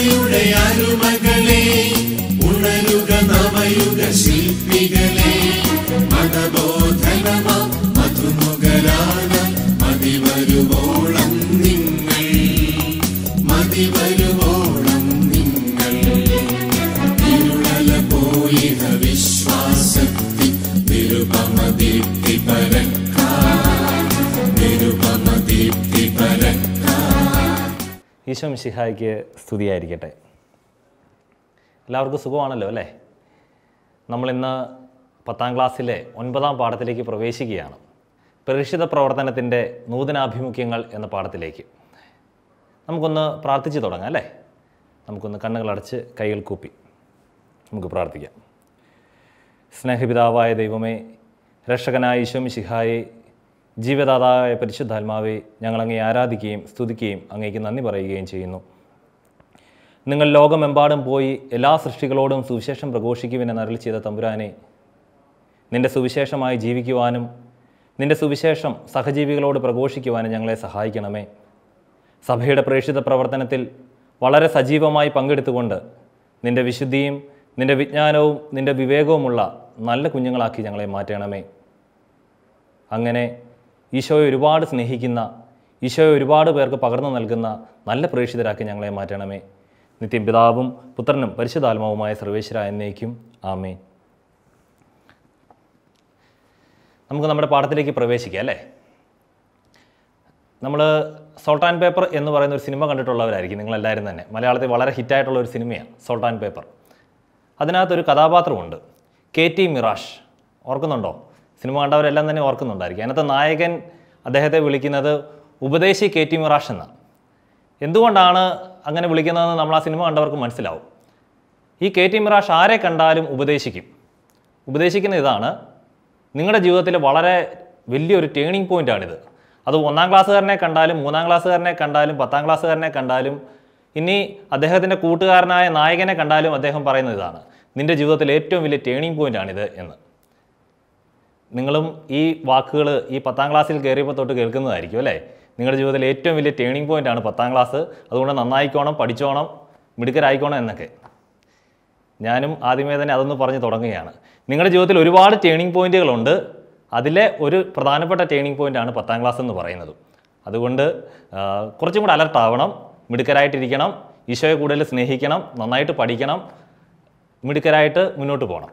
സഭയുടെ അരുമകളെ ഉണരുക നവയുഗ ശില്പികളെ മതബോധനമ മധുമുഖരാന മതിവരുവോളം നിങ്ങൾ മതിവരുവോളം നിങ്ങൾ ഇരുളല പോയിഹ വിശ്വാസത്തി നിരുപമ ദീപ്തി പരക്കാ നിരുപമ ദീപ്തി പരക്കാ ഈശോ മിശിഹായ്ക്ക് സ്തുതിയായിരിക്കട്ടെ എല്ലാവർക്കും സുഖമാണല്ലോ അല്ലേ നമ്മളിന്ന് പത്താം ക്ലാസ്സിലെ ഒൻപതാം പാഠത്തിലേക്ക് പ്രവേശിക്കുകയാണ് പ്രേക്ഷിത പ്രവർത്തനത്തിൻ്റെ നൂതനാഭിമുഖ്യങ്ങൾ എന്ന പാഠത്തിലേക്ക് നമുക്കൊന്ന് പ്രാർത്ഥിച്ച് തുടങ്ങാം അല്ലേ നമുക്കൊന്ന് കണ്ണുകളടച്ച് കൈകൾ കൂപ്പി നമുക്ക് പ്രാർത്ഥിക്കാം സ്നേഹപിതാവായ ദൈവമേ രക്ഷകനായ ഈശോ മിശിഹായെ ജീവദാതാവായ പരിശുദ്ധാത്മാവെ ഞങ്ങളങ്ങേ ആരാധിക്കുകയും സ്തുതിക്കുകയും അങ്ങേക്ക് നന്ദി പറയുകയും ചെയ്യുന്നു നിങ്ങൾ ലോകമെമ്പാടും പോയി എല്ലാ സൃഷ്ടികളോടും സുവിശേഷം പ്രഘോഷിക്കുവിനെന്ന് അരളി ചെയ്ത തമ്പുരാനെ നിന്റെ സുവിശേഷമായി ജീവിക്കുവാനും നിന്റെ സുവിശേഷം സഹജീവികളോട് പ്രഘോഷിക്കുവാനും ഞങ്ങളെ സഹായിക്കണമേ സഭയുടെ പ്രേക്ഷിത പ്രവർത്തനത്തിൽ വളരെ സജീവമായി പങ്കെടുത്തുകൊണ്ട് നിന്റെ വിശുദ്ധിയും നിന്റെ വിജ്ഞാനവും നിന്റെ വിവേകവുമുള്ള നല്ല കുഞ്ഞുങ്ങളാക്കി ഞങ്ങളെ മാറ്റണമേ അങ്ങനെ ഈശോയെ ഒരുപാട് സ്നേഹിക്കുന്ന ഈശോയെ ഒരുപാട് പേർക്ക് പകർന്നു നൽകുന്ന നല്ല പ്രേക്ഷിതരാക്കി ഞങ്ങളെ മാറ്റണമേ നിത്യം പിതാവും പുത്രനും പരിശുദ്ധാത്മാവുമായ സർവേശ്വര എന്നേക്കും ആമേൻ നമുക്ക് നമ്മുടെ പാഠത്തിലേക്ക് പ്രവേശിക്കാം അല്ലേ നമ്മൾ സോൾട്ട് ആൻഡ് പേപ്പർ എന്ന് പറയുന്ന ഒരു സിനിമ കണ്ടിട്ടുള്ളവരായിരിക്കും നിങ്ങളെല്ലാവരും തന്നെ മലയാളത്തിൽ വളരെ ഹിറ്റായിട്ടുള്ള ഒരു സിനിമയാണ് സോൾട്ട് ആൻഡ് പേപ്പർ അതിനകത്തൊരു കഥാപാത്രമുണ്ട് കെ ടി മിറാഷ് ഓർക്കുന്നുണ്ടോ സിനിമ കണ്ടവരെല്ലാം തന്നെ ഓർക്കുന്നുണ്ടായിരിക്കും അതിനകത്ത് നായകൻ അദ്ദേഹത്തെ വിളിക്കുന്നത് ഉപദേശി കെ ടി മിറാഷ് എന്നാണ് എന്തുകൊണ്ടാണ് അങ്ങനെ വിളിക്കുന്നതെന്ന് നമ്മൾ ആ സിനിമ കണ്ടവർക്ക് മനസ്സിലാവും ഈ കെ ടി മിറാഷ് ആരെ കണ്ടാലും ഉപദേശിക്കും ഉപദേശിക്കുന്ന ഇതാണ് നിങ്ങളുടെ ജീവിതത്തിൽ വളരെ വലിയൊരു ടേണിംഗ് പോയിൻ്റാണിത് അത് ഒന്നാം ക്ലാസ്സുകാരനെ കണ്ടാലും മൂന്നാം ക്ലാസ്സുകാരനെ കണ്ടാലും പത്താം ക്ലാസ്സുകാരനെ കണ്ടാലും ഇനി അദ്ദേഹത്തിൻ്റെ കൂട്ടുകാരനായ നായകനെ കണ്ടാലും അദ്ദേഹം പറയുന്ന ഇതാണ് നിൻ്റെ ജീവിതത്തിൽ ഏറ്റവും വലിയ ടേണിംഗ് പോയിൻ്റാണിത് എന്ന് നിങ്ങളും ഈ വാക്കുകൾ ഈ പത്താം ക്ലാസ്സിൽ കയറിയപ്പോൾ തൊട്ട് കേൾക്കുന്നതായിരിക്കും അല്ലേ നിങ്ങളുടെ ജീവിതത്തിൽ ഏറ്റവും വലിയ ടേണിംഗ് പോയിൻ്റാണ് പത്താം ക്ലാസ് അതുകൊണ്ട് നന്നായിക്കോണം പഠിച്ചോണം മിടുക്കരായിക്കോണം എന്നൊക്കെ ഞാനും ആദ്യമേ തന്നെ അതൊന്ന് പറഞ്ഞ് തുടങ്ങുകയാണ് നിങ്ങളുടെ ജീവിതത്തിൽ ഒരുപാട് ടേണിംഗ് പോയിന്റുകളുണ്ട് അതിലെ ഒരു പ്രധാനപ്പെട്ട ടേണിംഗ് പോയിന്റാണ് പത്താം ക്ലാസ് എന്ന് പറയുന്നത് അതുകൊണ്ട് ആ, കുറച്ചും കൂടെ അലർട്ട് ആവണം മിടുക്കരായിട്ടിരിക്കണം ഈശോയെ കൂടുതൽ സ്നേഹിക്കണം നന്നായിട്ട് പഠിക്കണം മിടുക്കരായിട്ട് മുന്നോട്ട് പോകണം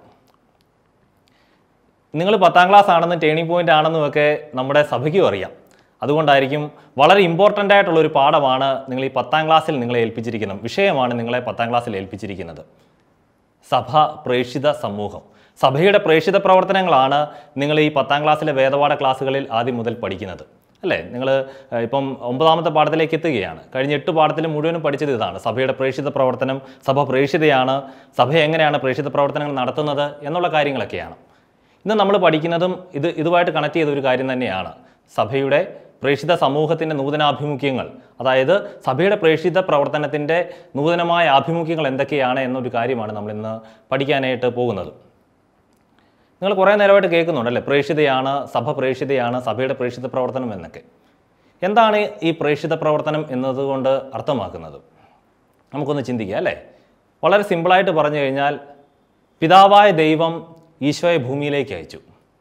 നിങ്ങൾ പത്താം ക്ലാസ് ആണെന്നും ടേണിംഗ് പോയിന്റ് ആണെന്നും ഒക്കെ നമ്മുടെ സഭയ്ക്കും അറിയാം അതുകൊണ്ടായിരിക്കും വളരെ ഇമ്പോർട്ടൻ്റ് ആയിട്ടുള്ള ഒരു പാഠമാണ് നിങ്ങൾ ഈ പത്താം ക്ലാസ്സിൽ നിങ്ങളെ ഏൽപ്പിച്ചിരിക്കുന്നത് വിഷയമാണ് നിങ്ങളെ പത്താം ക്ലാസ്സിൽ ഏൽപ്പിച്ചിരിക്കുന്നത് സഭ പ്രേക്ഷിത സമൂഹം സഭയുടെ പ്രേക്ഷിത പ്രവർത്തനങ്ങളാണ് നിങ്ങൾ ഈ പത്താം ക്ലാസ്സിലെ വേദപാഠ ക്ലാസ്സുകളിൽ ആദ്യം മുതൽ പഠിക്കുന്നത് അല്ലേ നിങ്ങൾ ഇപ്പം ഒമ്പതാമത്തെ പാഠത്തിലേക്ക് എത്തുകയാണ് കഴിഞ്ഞ എട്ട് പാഠത്തിൽ മുഴുവനും പഠിച്ചത് ഇതാണ് സഭയുടെ പ്രേക്ഷിത പ്രവർത്തനം സഭ പ്രേക്ഷിതയാണ് സഭ എങ്ങനെയാണ് പ്രേക്ഷിത പ്രവർത്തനങ്ങൾ നടത്തുന്നത് എന്നുള്ള കാര്യങ്ങളൊക്കെയാണ് ഇന്ന് നമ്മൾ പഠിക്കുന്നതും ഇത് ഇതുമായിട്ട് കണക്ട് ചെയ്ത ഒരു കാര്യം തന്നെയാണ് സഭയുടെ പ്രേക്ഷിത സമൂഹത്തിൻ്റെ നൂതനാഭിമുഖ്യങ്ങൾ അതായത് സഭയുടെ പ്രേക്ഷിത പ്രവർത്തനത്തിൻ്റെ നൂതനമായ ആഭിമുഖ്യങ്ങൾ എന്തൊക്കെയാണ് എന്നൊരു കാര്യമാണ് നമ്മൾ ഇന്ന് പഠിക്കാനായിട്ട് പോകുന്നത് നിങ്ങൾ കുറേ നേരമായിട്ട് കേൾക്കുന്നുണ്ടല്ലേ പ്രേക്ഷിതയാണ് സഭ പ്രേക്ഷിതയാണ് സഭയുടെ പ്രേക്ഷിത പ്രവർത്തനം എന്നൊക്കെ എന്താണ് ഈ പ്രേക്ഷിത പ്രവർത്തനം എന്നതുകൊണ്ട് അർത്ഥമാക്കുന്നത് നമുക്കൊന്ന് ചിന്തിക്കാം അല്ലേ വളരെ സിമ്പിളായിട്ട് പറഞ്ഞു കഴിഞ്ഞാൽ പിതാവായ ദൈവം ഈശോയെ ഭൂമിയിലേക്ക് അയച്ചു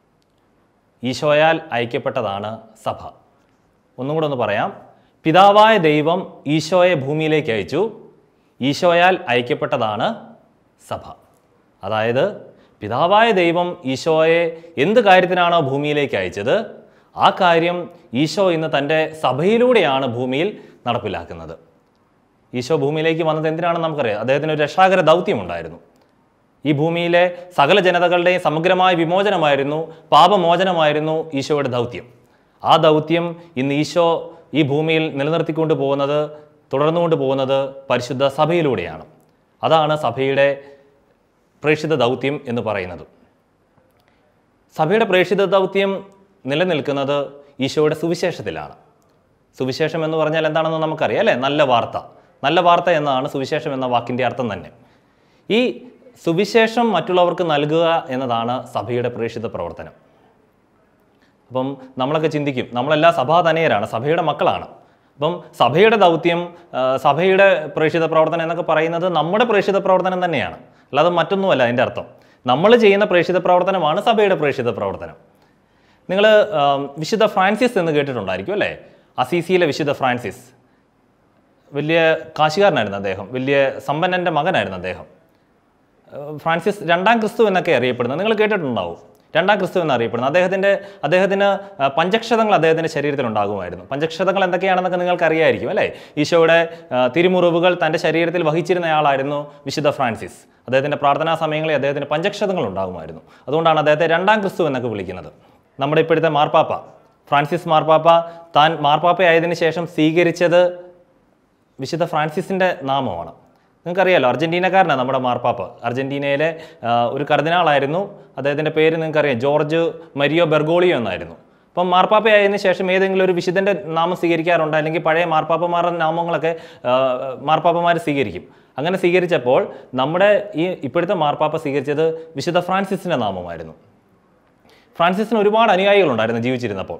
ഈശോയാൽ അയക്കപ്പെട്ടതാണ് സഭ ഒന്നും കൂടെ ഒന്ന് പറയാം പിതാവായ ദൈവം ഈശോയെ ഭൂമിയിലേക്ക് അയച്ചു ഈശോയാൽ അയക്കപ്പെട്ടതാണ് സഭ അതായത് പിതാവായ ദൈവം ഈശോയെ എന്ത് കാര്യത്തിനാണോ ഭൂമിയിലേക്ക് അയച്ചത് ആ കാര്യം ഈശോ ഇന്ന് തൻ്റെ സഭയിലൂടെയാണ് ഭൂമിയിൽ നടപ്പിലാക്കുന്നത് ഈശോ ഭൂമിയിലേക്ക് വന്നത് എന്തിനാണെന്ന് നമുക്കറിയാം അദ്ദേഹത്തിന് ഒരു രക്ഷാകര ദൗത്യമുണ്ടായിരുന്നു ഈ ഭൂമിയിലെ സകല ജനതകളുടെയും സമഗ്രമായ വിമോചനമായിരുന്നു പാപമോചനമായിരുന്നു ഈശോയുടെ ദൗത്യം ആ ദൗത്യം ഇന്ന് ഈശോ ഈ ഭൂമിയിൽ നിലനിർത്തിക്കൊണ്ട് പോകുന്നത് തുടർന്നുകൊണ്ട് പോകുന്നത് പരിശുദ്ധ സഭയിലൂടെയാണ് അതാണ് സഭയുടെ പ്രേക്ഷിത ദൗത്യം എന്ന് പറയുന്നത് സഭയുടെ പ്രേക്ഷിത ദൗത്യം നിലനിൽക്കുന്നത് ഈശോയുടെ സുവിശേഷത്തിലാണ് സുവിശേഷം എന്ന് പറഞ്ഞാൽ എന്താണെന്ന് നമുക്കറിയാം അല്ലേ നല്ല വാർത്ത നല്ല വാർത്ത എന്നാണ് സുവിശേഷം എന്ന വാക്കിൻ്റെ അർത്ഥം തന്നെ ഈ സുവിശേഷം മറ്റുള്ളവർക്ക് നൽകുക എന്നതാണ് സഭയുടെ പ്രേക്ഷിത പ്രവർത്തനം അപ്പം നമ്മളൊക്കെ ചിന്തിക്കും നമ്മളെല്ലാം സഭാതനയരാണ് സഭയുടെ മക്കളാണ് അപ്പം സഭയുടെ ദൗത്യം ആ, സഭയുടെ പ്രേക്ഷിത പ്രവർത്തനം എന്നൊക്കെ പറയുന്നത് നമ്മുടെ പ്രേക്ഷിത പ്രവർത്തനം തന്നെയാണ് അല്ലാതെ മറ്റൊന്നുമല്ല അതിൻ്റെ അർത്ഥം നമ്മൾ ചെയ്യുന്ന പ്രേക്ഷിത പ്രവർത്തനമാണ് സഭയുടെ പ്രേക്ഷിത പ്രവർത്തനം നിങ്ങൾ വിശുദ്ധ ഫ്രാൻസിസ് എന്ന് കേട്ടിട്ടുണ്ടായിരിക്കും അല്ലേ അസീസിയിലെ വിശുദ്ധ ഫ്രാൻസിസ് വലിയ കാശുകാരനായിരുന്നു അദ്ദേഹം വലിയ സമ്പന്നൻ്റെ മകനായിരുന്നു അദ്ദേഹം ഏഹ് ഫ്രാൻസിസ് രണ്ടാം ക്രിസ്തു എന്നൊക്കെ അറിയപ്പെടുന്നത് നിങ്ങൾ കേട്ടിട്ടുണ്ടാവും രണ്ടാം ക്രിസ്തു എന്ന് അറിയപ്പെടുന്നത് അദ്ദേഹത്തിൻ്റെ അദ്ദേഹത്തിന് ആ, പഞ്ചക്ഷതങ്ങൾ അദ്ദേഹത്തിൻ്റെ ശരീരത്തിൽ ഉണ്ടാകുമായിരുന്നു പഞ്ചക്ഷതങ്ങൾ എന്തൊക്കെയാണെന്നൊക്കെ നിങ്ങൾക്ക് അറിയായിരിക്കും അല്ലേ ഈശോയുടെ ആ, തിരുമുറിവുകൾ തൻ്റെ ശരീരത്തിൽ വഹിച്ചിരുന്നയാളായിരുന്നു വിശുദ്ധ ഫ്രാൻസിസ് അദ്ദേഹത്തിൻ്റെ പ്രാർത്ഥനാ സമയങ്ങളിൽ അദ്ദേഹത്തിന് പഞ്ചക്ഷതങ്ങൾ ഉണ്ടാകുമായിരുന്നു അതുകൊണ്ടാണ് അദ്ദേഹത്തെ രണ്ടാം ക്രിസ്തു എന്നൊക്കെ വിളിക്കുന്നത് നമ്മുടെ ഇപ്പോഴത്തെ മാർപ്പാപ്പ ഫ്രാൻസിസ് മാർപ്പാപ്പ താൻ മാർപ്പാപ്പയായതിനു ശേഷം സ്വീകരിച്ചത് വിശുദ്ധ ഫ്രാൻസിസിൻ്റെ നാമമാണ് നിങ്ങൾക്കറിയാലോ അർജൻറ്റീനക്കാരനാണ് നമ്മുടെ മാർപ്പാപ്പ അർജൻറ്റീനയിലെ ആ, ഒരു കർദിനാളായിരുന്നു അദ്ദേഹത്തിൻ്റെ പേര് നിങ്ങൾക്കറിയാം ജോർജ് മരിയോ ബെർഗോളിയോ എന്നായിരുന്നു അപ്പം മാർപ്പാപ്പയായതിനു ശേഷം ഏതെങ്കിലും ഒരു വിശുദ്ധൻ്റെ നാമം സ്വീകരിക്കാറുണ്ട് അല്ലെങ്കിൽ പഴയ മാർപ്പാപ്പമാരുടെ നാമങ്ങളൊക്കെ മാർപ്പാപ്പമാർ സ്വീകരിക്കും അങ്ങനെ സ്വീകരിച്ചപ്പോൾ നമ്മുടെ ഈ ഇപ്പോഴത്തെ മാർപ്പാപ്പ സ്വീകരിച്ചത് വിശുദ്ധ ഫ്രാൻസിസിൻ്റെ നാമമായിരുന്നു ഫ്രാൻസിസിന് ഒരുപാട് അനുയായികളുണ്ടായിരുന്നു ജീവിച്ചിരുന്നപ്പോൾ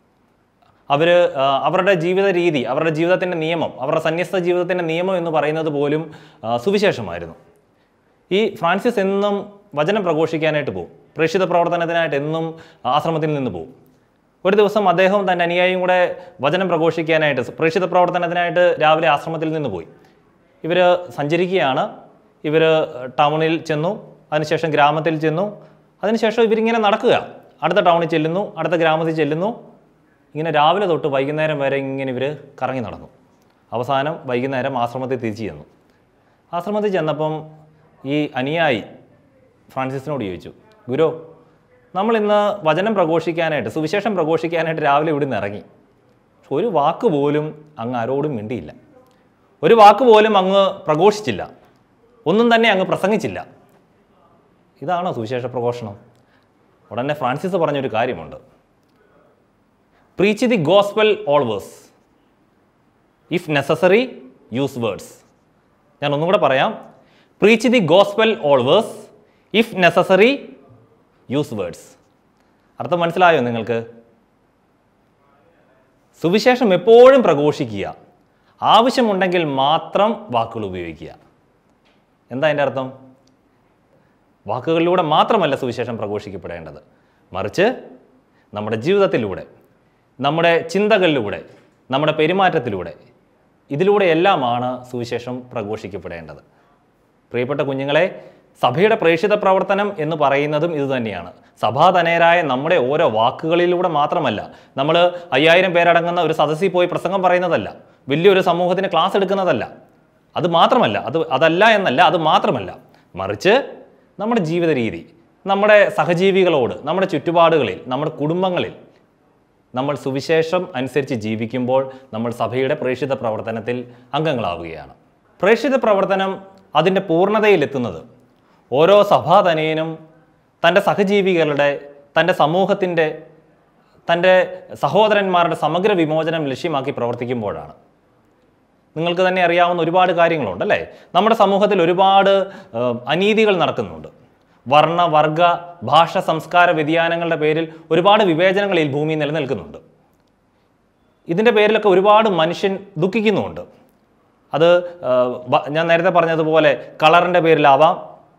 അവർ അവരുടെ ജീവിത രീതി അവരുടെ ജീവിതത്തിൻ്റെ നിയമം അവരുടെ സന്യസ്ത ജീവിതത്തിൻ്റെ നിയമം എന്ന് പറയുന്നത് പോലും ആ, സുവിശേഷമായിരുന്നു ഈ ഫ്രാൻസിസ് എന്നും വചനം പ്രഘോഷിക്കാനായിട്ട് പോകും പ്രേക്ഷിത പ്രവർത്തനത്തിനായിട്ട് എന്നും ആശ്രമത്തിൽ നിന്ന് പോകും ഒരു ദിവസം അദ്ദേഹം തൻ്റെ അനുയായിയും കൂടെ വചനം പ്രഘോഷിക്കാനായിട്ട് പ്രേക്ഷിത പ്രവർത്തനത്തിനായിട്ട് രാവിലെ ആശ്രമത്തിൽ നിന്ന് പോയി ഇവർ സഞ്ചരിക്കുകയാണ് ഇവർ ടൗണിൽ ചെന്നു അതിനുശേഷം ഗ്രാമത്തിൽ ചെന്നു അതിനുശേഷം ഇവരിങ്ങനെ നടക്കുക അടുത്ത ടൗണിൽ ചെല്ലുന്നു അടുത്ത ഗ്രാമത്തിൽ ചെല്ലുന്നു ഇങ്ങനെ രാവിലെ തൊട്ട് വൈകുന്നേരം വരെ ഇങ്ങനെ ഇവർ കറങ്ങി നടന്നു അവസാനം വൈകുന്നേരം ആശ്രമത്തിൽ തിരിച്ചു ചെന്നു ആശ്രമത്തിൽ ചെന്നപ്പം ഈ അനുയായി ഫ്രാൻസിസിനോട് ചോദിച്ചു ഗുരു നമ്മൾ ഇന്ന് വചനം പ്രഘോഷിക്കാനായിട്ട് സുവിശേഷം പ്രഘോഷിക്കാനായിട്ട് രാവിലെ ഇവിടുന്ന് ഇറങ്ങി പക്ഷെ ഒരു വാക്ക് പോലും അങ്ങ് ആരോടും മിണ്ടിയില്ല ഒരു വാക്ക് പോലും അങ്ങ് പ്രഘോഷിച്ചില്ല ഒന്നും തന്നെ അങ്ങ് പ്രസംഗിച്ചില്ല ഇതാണോ സുവിശേഷ പ്രഘോഷണം ഉടനെ ഫ്രാൻസിസ് പറഞ്ഞൊരു കാര്യമുണ്ട് preach the gospel always if necessary use words ഞാൻ ഒന്നും കൂടെ പറയാം preach the gospel always if necessary use words അർത്ഥം മനസ്സിലായോ നിങ്ങൾക്ക് സുവിശേഷം എപ്പോഴും പ്രഘോഷിക്കുക ആവശ്യമുണ്ടെങ്കിൽ മാത്രം വാക്കുകൾ ഉപയോഗിക്കുക എന്താ അതിൻ്റെ അർത്ഥം വാക്കുകളിലൂടെ മാത്രമല്ല സുവിശേഷം പ്രഘോഷിക്കപ്പെടേണ്ടത് മറിച്ച് നമ്മുടെ ജീവിതത്തിലൂടെ നമ്മുടെ ചിന്തകളിലൂടെ നമ്മുടെ പെരുമാറ്റത്തിലൂടെ ഇതിലൂടെ എല്ലാമാണ് സുവിശേഷം പ്രഘോഷിക്കപ്പെടേണ്ടത് പ്രിയപ്പെട്ട കുഞ്ഞുങ്ങളെ സഭയുടെ പ്രേക്ഷിത പ്രവർത്തനം എന്ന് പറയുന്നതും ഇതുതന്നെയാണ് സഭാതനയരായ നമ്മുടെ ഓരോ വാക്കുകളിലൂടെ മാത്രമല്ല നമ്മൾ അയ്യായിരം പേരടങ്ങുന്ന ഒരു സദസ്സിൽ പോയി പ്രസംഗം പറയുന്നതല്ല വലിയൊരു സമൂഹത്തിന് ക്ലാസ് എടുക്കുന്നതല്ല അത് മാത്രമല്ല അത് അതല്ല എന്നല്ല അത് മാത്രമല്ല മറിച്ച് നമ്മുടെ ജീവിത രീതി നമ്മുടെ സഹജീവികളോട് നമ്മുടെ ചുറ്റുപാടുകളിൽ നമ്മുടെ കുടുംബങ്ങളിൽ നമ്മൾ സുവിശേഷം അനുസരിച്ച് ജീവിക്കുമ്പോൾ നമ്മൾ സഭയുടെ പ്രേക്ഷിത പ്രവർത്തനത്തിൽ അംഗങ്ങളാവുകയാണ് പ്രേക്ഷിത പ്രവർത്തനം അതിൻ്റെ പൂർണ്ണതയിലെത്തുന്നത് ഓരോ സഭാതനയനും തൻ്റെ സഹജീവികളുടെ തൻ്റെ സമൂഹത്തിൻ്റെ തൻ്റെ സഹോദരന്മാരുടെ സമഗ്ര വിമോചനം ലക്ഷ്യമാക്കി പ്രവർത്തിക്കുമ്പോഴാണ് നിങ്ങൾക്ക് തന്നെ അറിയാവുന്ന ഒരുപാട് കാര്യങ്ങളുണ്ട് അല്ലേ നമ്മുടെ സമൂഹത്തിൽ ഒരുപാട് ഏഹ്, അനീതികൾ നടക്കുന്നുണ്ട് വർണ്ണ വർഗ ഭാഷ സംസ്കാര വ്യതിയാനങ്ങളുടെ പേരിൽ ഒരുപാട് വിവേചനങ്ങൾ ഈ ഭൂമി നിലനിൽക്കുന്നുണ്ട് ഇതിൻ്റെ പേരിലൊക്കെ ഒരുപാട് മനുഷ്യൻ ദുഃഖിക്കുന്നുമുണ്ട് അത് ഏഹ്, വ- ഞാൻ നേരത്തെ പറഞ്ഞതുപോലെ കളറിൻ്റെ പേരിലാവാം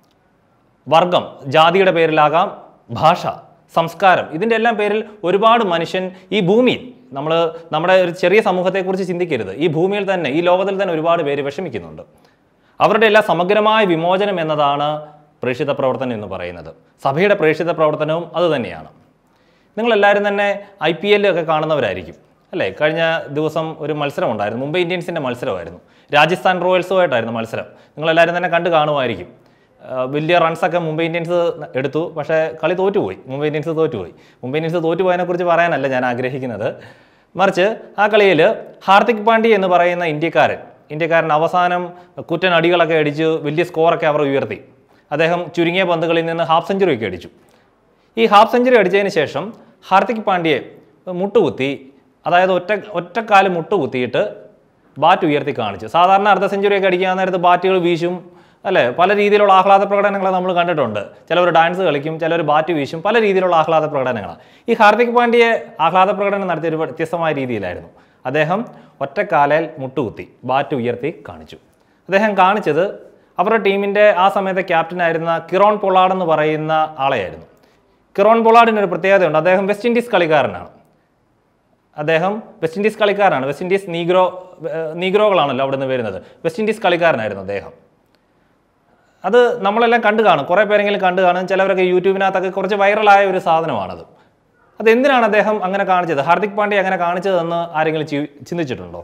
വർഗം ജാതിയുടെ പേരിലാകാം ഭാഷ സംസ്കാരം ഇതിൻ്റെ എല്ലാം പേരിൽ ഒരുപാട് മനുഷ്യൻ ഈ ഭൂമിയിൽ നമ്മൾ നമ്മുടെ ഒരു ചെറിയ സമൂഹത്തെക്കുറിച്ച് ചിന്തിക്കരുത് ഈ ഭൂമിയിൽ തന്നെ ഈ ലോകത്തിൽ തന്നെ ഒരുപാട് പേര് വിഷമിക്കുന്നുണ്ട് അവരുടെ എല്ലാ സമഗ്രമായ വിമോചനം എന്നതാണ് പ്രേക്ഷിത പ്രവർത്തനം എന്ന് പറയുന്നത് സഭയുടെ പ്രേക്ഷിത പ്രവർത്തനവും അതുതന്നെയാണ് നിങ്ങളെല്ലാവരും തന്നെ ഐ പി എൽ ഒക്കെ കാണുന്നവരായിരിക്കും അല്ലേ കഴിഞ്ഞ ദിവസം ഒരു മത്സരം ഉണ്ടായിരുന്നു മുംബൈ ഇന്ത്യൻസിൻ്റെ മത്സരമായിരുന്നു രാജസ്ഥാൻ റോയൽസുമായിട്ടായിരുന്നു മത്സരം നിങ്ങളെല്ലാവരും തന്നെ കണ്ടു കാണുമായിരിക്കും ആ, വലിയ റൺസൊക്കെ മുംബൈ ഇന്ത്യൻസ് എടുത്തു പക്ഷേ കളി തോറ്റുപോയി മുംബൈ ഇന്ത്യൻസ് തോറ്റുപോയി മുംബൈ ഇന്ത്യൻസ് തോറ്റുപോയതിനെക്കുറിച്ച് പറയാനല്ല ഞാൻ ആഗ്രഹിക്കുന്നത് മറിച്ച് ആ കളിയിൽ ഹാർദിക് പാണ്ഡ്യ എന്ന് പറയുന്ന ഇന്ത്യക്കാരൻ ഇന്ത്യക്കാരൻ അവസാനം കുറ്റൻ അടികളൊക്കെ അടിച്ച് വലിയ സ്കോറൊക്കെ അവർ ഉയർത്തി അദ്ദേഹം ചുരുങ്ങിയ പന്തുകളിൽ നിന്ന് ഹാഫ് സെഞ്ചുറി ഒക്കെ അടിച്ചു ഈ ഹാഫ് സെഞ്ചുറി അടിച്ചതിന് ശേഷം ഹാർദിക് പാണ്ഡ്യയെ മുട്ടുകുത്തി അതായത് ഒറ്റ ഒറ്റക്കാല് മുട്ടുകുത്തിയിട്ട് ബാറ്റ് ഉയർത്തി കാണിച്ചു സാധാരണ അർദ്ധ സെഞ്ചുറി ഒക്കെ അടിക്കാൻ നേരത്ത് ബാറ്റുകൾ വീശും അല്ലേ പല രീതിയിലുള്ള ആഹ്ലാദ പ്രകടനങ്ങൾ നമ്മൾ കണ്ടിട്ടുണ്ട് ചിലവർ ഡാൻസ് കളിക്കും ചിലർ ബാറ്റ് വീശും പല രീതിയിലുള്ള ആഹ്ലാദ പ്രകടനങ്ങളാണ് ഈ ഹാർദിക് പാണ്ഡ്യയെ ആഹ്ലാദ പ്രകടനം നടത്തിയ ഒരു വ്യത്യസ്തമായ രീതിയിലായിരുന്നു അദ്ദേഹം ഒറ്റക്കാലയിൽ മുട്ടുകുത്തി ബാറ്റ് ഉയർത്തി കാണിച്ചു അദ്ദേഹം കാണിച്ചത് അവരുടെ ടീമിൻ്റെ ആ സമയത്തെ ക്യാപ്റ്റനായിരുന്ന കിറോൺ പൊളാഡ് എന്ന് പറയുന്ന ആളെയായിരുന്നു കിറോൺ പൊളാഡിന് ഒരു പ്രത്യേകതയുണ്ട് അദ്ദേഹം വെസ്റ്റ് ഇൻഡീസ് കളിക്കാരനാണ് അദ്ദേഹം വെസ്റ്റ് ഇൻഡീസ് കളിക്കാരനാണ് വെസ്റ്റ് ഇൻഡീസ് നീഗ്രോ ഏഹ് നീഗ്രോകളാണല്ലോ അവിടെ നിന്ന് വരുന്നത് വെസ്റ്റ് ഇൻഡീസ് കളിക്കാരനായിരുന്നു അദ്ദേഹം അത് നമ്മളെല്ലാം കണ്ടു കാണും കുറേ പേരെങ്കിലും കണ്ടു കാണും ചിലവരൊക്കെ യൂട്യൂബിനകത്തൊക്കെ കുറച്ച് വൈറലായ ഒരു സാധനമാണത് അത് എന്തിനാണ് അദ്ദേഹം അങ്ങനെ കാണിച്ചത് ഹാർദിക് പാണ്ഡ്യ അങ്ങനെ കാണിച്ചതെന്ന് ആരെങ്കിലും ചി- ചിന്തിച്ചിട്ടുണ്ടോ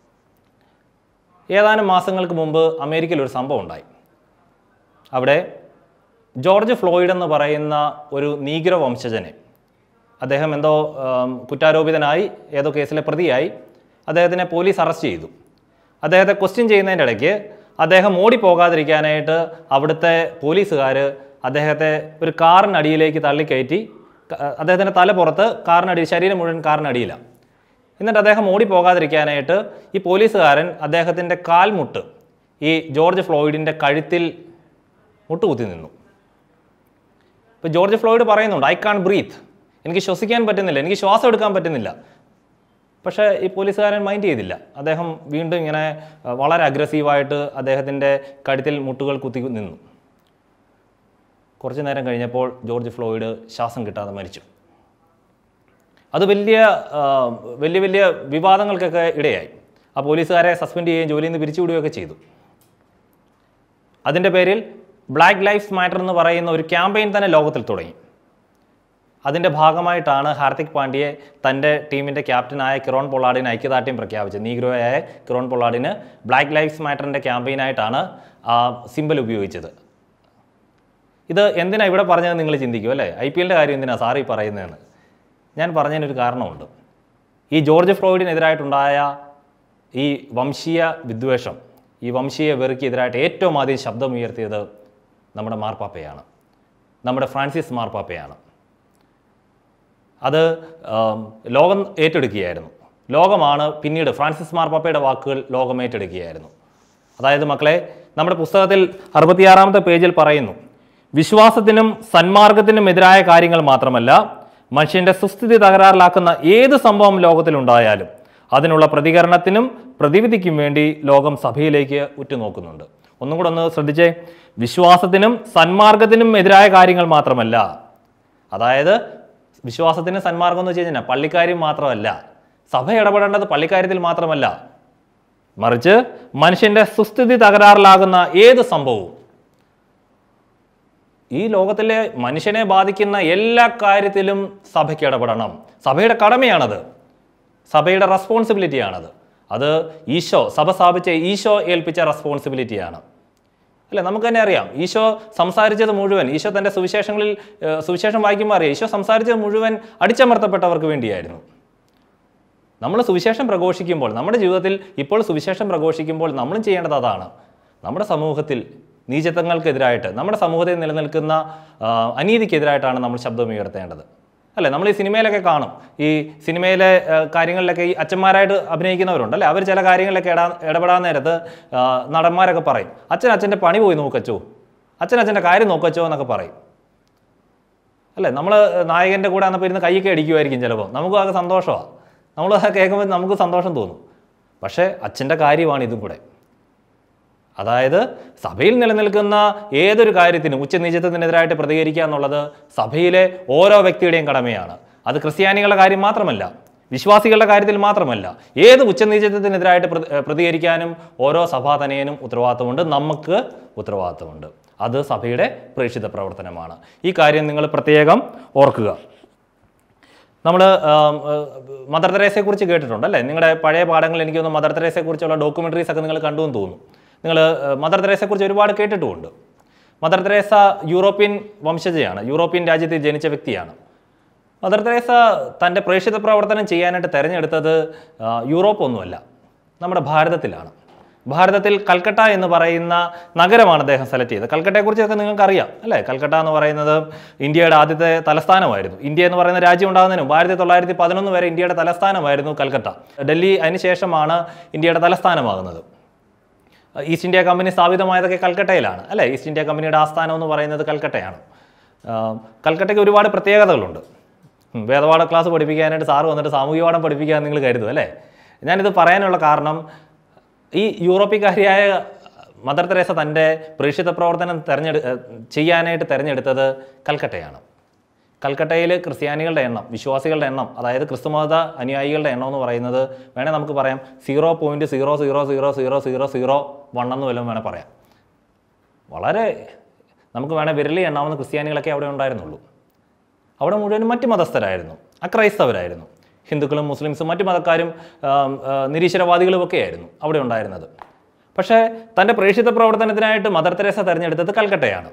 ഏതാനും മാസങ്ങൾക്ക് മുമ്പ് അമേരിക്കയിൽ ഒരു സംഭവം ഉണ്ടായി അവിടെ ജോർജ് ഫ്ലോയിഡ് എന്ന് പറയുന്ന ഒരു നീഗ്ര വംശജനെ അദ്ദേഹം എന്തോ ആം, കുറ്റാരോപിതനായി ഏതോ കേസിലെ പ്രതിയായി അദ്ദേഹത്തിനെ പോലീസ് അറസ്റ്റ് ചെയ്തു അദ്ദേഹത്തെ ക്വസ്റ്റ്യൻ ചെയ്യുന്നതിൻ്റെ ഇടയ്ക്ക് അദ്ദേഹം ഓടിപ്പോകാതിരിക്കാനായിട്ട് അവിടുത്തെ പോലീസുകാർ അദ്ദേഹത്തെ ഒരു കാറിനടിയിലേക്ക് തള്ളിക്കയറ്റി ക- അദ്ദേഹത്തിൻ്റെ തല പുറത്ത് കാറിനടി ശരീരം മുഴുവൻ കാറിനടിയിലാണ് എന്നിട്ട് അദ്ദേഹം ഓടിപ്പോകാതിരിക്കാനായിട്ട് ഈ പോലീസുകാരൻ അദ്ദേഹത്തിൻ്റെ കാൽമുട്ട് ഈ ജോർജ് ഫ്ലോയിഡിൻ്റെ കഴുത്തിൽ മുട്ടുകുത്തി നിന്നു ഇപ്പോൾ ജോർജ് ഫ്ലോയിഡ് പറയുന്നുണ്ട് ഐ കാൺ ബ്രീത്ത് എനിക്ക് ശ്വസിക്കാൻ പറ്റുന്നില്ല എനിക്ക് ശ്വാസം എടുക്കാൻ പറ്റുന്നില്ല പക്ഷേ ഈ പോലീസുകാരൻ മൈൻഡ് ചെയ്തില്ല അദ്ദേഹം വീണ്ടും ഇങ്ങനെ അഹ്, വളരെ അഗ്രസീവായിട്ട് അദ്ദേഹത്തിൻ്റെ കഴുത്തിൽ മുട്ടുകൾ കുത്തി നിന്നു കുറച്ച് നേരം കഴിഞ്ഞപ്പോൾ ജോർജ് ഫ്ലോയിഡ് ശ്വാസം കിട്ടാതെ മരിച്ചു അത് വലിയ ആ, വലിയ വലിയ വിവാദങ്ങൾക്കൊക്കെ ഇടയായി ആ പോലീസുകാരെ സസ്പെൻഡ് ചെയ്യുകയും ജോലിയിൽ നിന്ന് പിരിച്ചുവിടുകയൊക്കെ ചെയ്തു അതിൻ്റെ പേരിൽ ബ്ലാക്ക് ലൈഫ്സ് മാറ്റർ എന്ന് പറയുന്ന ഒരു ക്യാമ്പയിൻ തന്നെ ലോകത്തിൽ തുടങ്ങി അതിൻ്റെ ഭാഗമായിട്ടാണ് ഹാർദിക് പാണ്ഡ്യയെ തൻ്റെ ടീമിൻ്റെ ക്യാപ്റ്റനായ കിറോൺ പൊള്ളാഡിന് ഐക്യദാർഢ്യം പ്രഖ്യാപിച്ചത് നീഗ്രോയായ കിറോൺ പൊള്ളാഡിന് ബ്ലാക്ക് ലൈഫ്സ് മാറ്ററിൻ്റെ ക്യാമ്പയിനായിട്ടാണ് ആ സിമ്പൽ ഉപയോഗിച്ചത് ഇത് എന്തിനാ ഇവിടെ പറഞ്ഞത് നിങ്ങൾ ചിന്തിക്കും അല്ലേ ഐ പി എല്ലിൻ്റെ കാര്യം എന്തിനാ സാറി പറയുന്നതെന്ന് ഞാൻ പറഞ്ഞതിനൊരു കാരണമുണ്ട് ഈ ജോർജ് ഫ്ലോയിഡിനെതിരായിട്ടുണ്ടായ ഈ വംശീയ വിദ്വേഷം ഈ വംശീയ വെറുക്കെതിരായിട്ട് ഏറ്റവും ആദ്യം ശബ്ദമുയർത്തിയത് നമ്മുടെ മാർപ്പാപ്പയാണ് നമ്മുടെ ഫ്രാൻസിസ് മാർപ്പാപ്പയാണ് അത് ആം, ലോകം ഏറ്റെടുക്കുകയായിരുന്നു ലോകമാണ് പിന്നീട് ഫ്രാൻസിസ് മാർപ്പാപ്പയുടെ വാക്കുകൾ ലോകം ഏറ്റെടുക്കുകയായിരുന്നു അതായത് മക്കളെ നമ്മുടെ പുസ്തകത്തിൽ അറുപത്തിയാറാമത്തെ പേജിൽ പറയുന്നു വിശ്വാസത്തിനും സന്മാർഗത്തിനും എതിരായ കാര്യങ്ങൾ മാത്രമല്ല മനുഷ്യന്റെ സുസ്ഥിതി തകരാറിലാക്കുന്ന ഏത് സംഭവം ലോകത്തിലുണ്ടായാലും അതിനുള്ള പ്രതികരണത്തിനും പ്രതിവിധിക്കും വേണ്ടി ലോകം സഭയിലേക്ക് ഉറ്റുനോക്കുന്നുണ്ട് ഒന്നും കൂടെ ഒന്ന് ശ്രദ്ധിച്ചേ വിശ്വാസത്തിനും സന്മാർഗത്തിനും എതിരായ കാര്യങ്ങൾ മാത്രമല്ല അതായത് വിശ്വാസത്തിന് സന്മാർഗം എന്ന് വെച്ച് കഴിഞ്ഞാൽ പള്ളിക്കാര്യം മാത്രമല്ല സഭ ഇടപെടേണ്ടത് പള്ളിക്കാര്യത്തിൽ മാത്രമല്ല മറിച്ച് മനുഷ്യന്റെ സുസ്ഥിതി തകരാറിലാകുന്ന ഏത് സംഭവവും ഈ ലോകത്തിലെ മനുഷ്യനെ ബാധിക്കുന്ന എല്ലാ കാര്യത്തിലും സഭയ്ക്ക് ഇടപെടണം സഭയുടെ കടമയാണത് സഭയുടെ റെസ്പോൺസിബിലിറ്റിയാണത് അത് ഈശോ സഭ സ്ഥാപിച്ച ഈശോ ഏൽപ്പിച്ച റെസ്പോൺസിബിലിറ്റിയാണ് അല്ലേ നമുക്ക് തന്നെ അറിയാം ഈശോ സംസാരിച്ചത് മുഴുവൻ ഈശോ തൻ്റെ സുവിശേഷങ്ങളിൽ ഏഹ്, സുവിശേഷം വായിക്കുമ്പോൾ അറിയാം ഈശോ സംസാരിച്ചത് മുഴുവൻ അടിച്ചമർത്തപ്പെട്ടവർക്ക് വേണ്ടിയായിരുന്നു നമ്മൾ സുവിശേഷം പ്രഘോഷിക്കുമ്പോൾ നമ്മുടെ ജീവിതത്തിൽ ഇപ്പോൾ സുവിശേഷം പ്രഘോഷിക്കുമ്പോൾ നമ്മളും ചെയ്യേണ്ടത് അതാണ് നമ്മുടെ സമൂഹത്തിൽ നീചത്വങ്ങൾക്കെതിരായിട്ട് നമ്മുടെ സമൂഹത്തിൽ നിലനിൽക്കുന്ന ആ, അനീതിക്കെതിരായിട്ടാണ് നമ്മൾ ശബ്ദം ഉയർത്തേണ്ടത് അല്ലേ നമ്മൾ ഈ സിനിമയിലൊക്കെ കാണും ഈ സിനിമയിലെ ആ, കാര്യങ്ങളിലൊക്കെ ഈ അച്ഛന്മാരായിട്ട് അഭിനയിക്കുന്നവരുണ്ട് അല്ലേ അവർ ചില കാര്യങ്ങളിലൊക്കെ ഇടാ ഇടപെടാൻ നേരത്ത് ആ, നടന്മാരൊക്കെ പറയും അച്ഛൻ അച്ഛൻ്റെ പണി പോയി നോക്കച്ചോ അച്ഛൻ അച്ഛൻ്റെ കാര്യം നോക്കച്ചോ എന്നൊക്കെ പറയും അല്ലേ നമ്മൾ നായകൻ്റെ കൂടെ അന്നപ്പോൾ ഇരുന്ന് കൈയൊക്കെ അടിക്കുമായിരിക്കും ചിലപ്പോൾ നമുക്കും അതൊക്കെ സന്തോഷമാണ് നമ്മൾ അത് കേൾക്കുമ്പോൾ നമുക്ക് സന്തോഷം തോന്നും പക്ഷേ അച്ഛൻ്റെ കാര്യമാണ് ഇതും കൂടെ അതായത് സഭയിൽ നിലനിൽക്കുന്ന ഏതൊരു കാര്യത്തിനും ഉച്ചനീചത്വത്തിനെതിരായിട്ട് പ്രതികരിക്കുക എന്നുള്ളത് സഭയിലെ ഓരോ വ്യക്തിയുടെയും കടമയാണ് അത് ക്രിസ്ത്യാനികളുടെ കാര്യം മാത്രമല്ല വിശ്വാസികളുടെ കാര്യത്തിൽ മാത്രമല്ല ഏത് ഉച്ചനീചത്വത്തിനെതിരായിട്ട് പ്രതി- ഏഹ് പ്രതികരിക്കാനും ഓരോ സഭാതനയനും ഉത്തരവാദിത്തമുണ്ട് നമുക്ക് ഉത്തരവാദിത്തമുണ്ട് അത് സഭയുടെ പ്രേക്ഷിത പ്രവർത്തനമാണ് ഈ കാര്യം നിങ്ങൾ പ്രത്യേകം ഓർക്കുക നമ്മൾ മദർ തെരേസയെക്കുറിച്ച് കേട്ടിട്ടുണ്ട് അല്ലേ നിങ്ങളുടെ പഴയ പാഠങ്ങളിൽ എനിക്ക് തോന്നുന്നു മദർ തെരേസയെക്കുറിച്ചുള്ള ഡോക്യുമെൻ്ററീസ് ഒക്കെ നിങ്ങൾ കണ്ടു എന്ന് തോന്നുന്നു നിങ്ങൾ മദർ തെരേസയെക്കുറിച്ച് ഒരുപാട് കേട്ടിട്ടുമുണ്ട് മദർ തെരേസ യൂറോപ്യൻ വംശജയാണ് യൂറോപ്യൻ രാജ്യത്തിൽ ജനിച്ച വ്യക്തിയാണ് മദർ തെരേസ തൻ്റെ പ്രേക്ഷിത പ്രവർത്തനം ചെയ്യാനായിട്ട് തിരഞ്ഞെടുത്തത് ആ, യൂറോപ്പ് ഒന്നുമല്ല നമ്മുടെ ഭാരതത്തിലാണ് ഭാരതത്തിൽ കൽക്കട്ട എന്ന് പറയുന്ന നഗരമാണ് അദ്ദേഹം സെലക്ട് ചെയ്തത് കൽക്കട്ടയെക്കുറിച്ചൊക്കെ നിങ്ങൾക്ക് അറിയാം അല്ലേ കൽക്കട്ട എന്ന് പറയുന്നത് ഇന്ത്യയുടെ ആദ്യത്തെ തലസ്ഥാനമായിരുന്നു ഇന്ത്യ എന്ന് പറയുന്ന രാജ്യം ഉണ്ടാകുന്നതിന് മുമ്പ് ആയിരത്തി തൊള്ളായിരത്തി പതിനൊന്ന് വരെ ഇന്ത്യയുടെ തലസ്ഥാനമായിരുന്നു കൽക്കട്ട ഡൽഹി അതിന് ശേഷമാണ് ഇന്ത്യയുടെ തലസ്ഥാനമാകുന്നത് ഈസ്റ്റ് ഇന്ത്യ കമ്പനി സ്ഥാപിതമായതൊക്കെ കൽക്കട്ടയിലാണ് അല്ലേ ഈസ്റ്റ് ഇന്ത്യ കമ്പനിയുടെ ആസ്ഥാനം എന്ന് പറയുന്നത് കൽക്കട്ടയാണ് ആ, കൽക്കട്ടയ്ക്ക് ഒരുപാട് പ്രത്യേകതകളുണ്ട് ഉം, വേദപാഠ ക്ലാസ് പഠിപ്പിക്കാനായിട്ട് സാറ് വന്നിട്ട് സാമൂഹ്യ പാഠം പഠിപ്പിക്കാൻ നിങ്ങൾ കരുതും അല്ലേ ഞാനിത് പറയാനുള്ള കാരണം ഈ യൂറോപ്യക്കാരിയായ മദർ തെരേസ തൻ്റെ പ്രേക്ഷിത പ്രവർത്തനം തെരഞ്ഞെടു ഏഹ് ചെയ്യാനായിട്ട് തിരഞ്ഞെടുത്തത് കൽക്കട്ടയാണ് കൽക്കട്ടയിൽ ക്രിസ്ത്യാനികളുടെ എണ്ണം വിശ്വാസികളുടെ എണ്ണം അതായത് ക്രിസ്തുമത അനുയായികളുടെ എണ്ണം എന്ന് പറയുന്നത് വേണേൽ നമുക്ക് പറയാം zero point zero zero zero zero zero zero one എന്ന് വല്ലതും വേണേൽ പറയാം വളരെ നമുക്ക് വേണേൽ വിരലി എണ്ണാവുന്ന ക്രിസ്ത്യാനികളൊക്കെ അവിടെ ഉണ്ടായിരുന്നുള്ളൂ അവിടെ മുഴുവനും മറ്റ് മതസ്ഥരായിരുന്നു അക്രൈസ്തവരായിരുന്നു ഹിന്ദുക്കളും മുസ്ലിംസും മറ്റു മതക്കാരും ആം, ആ, നിരീശ്വരവാദികളും ഒക്കെ ആയിരുന്നു അവിടെ ഉണ്ടായിരുന്നത് പക്ഷേ തൻ്റെ പ്രേക്ഷിത പ്രവർത്തനത്തിനായിട്ട് മദർ തെരേസ തിരഞ്ഞെടുത്തത് കൽക്കട്ടയാണ്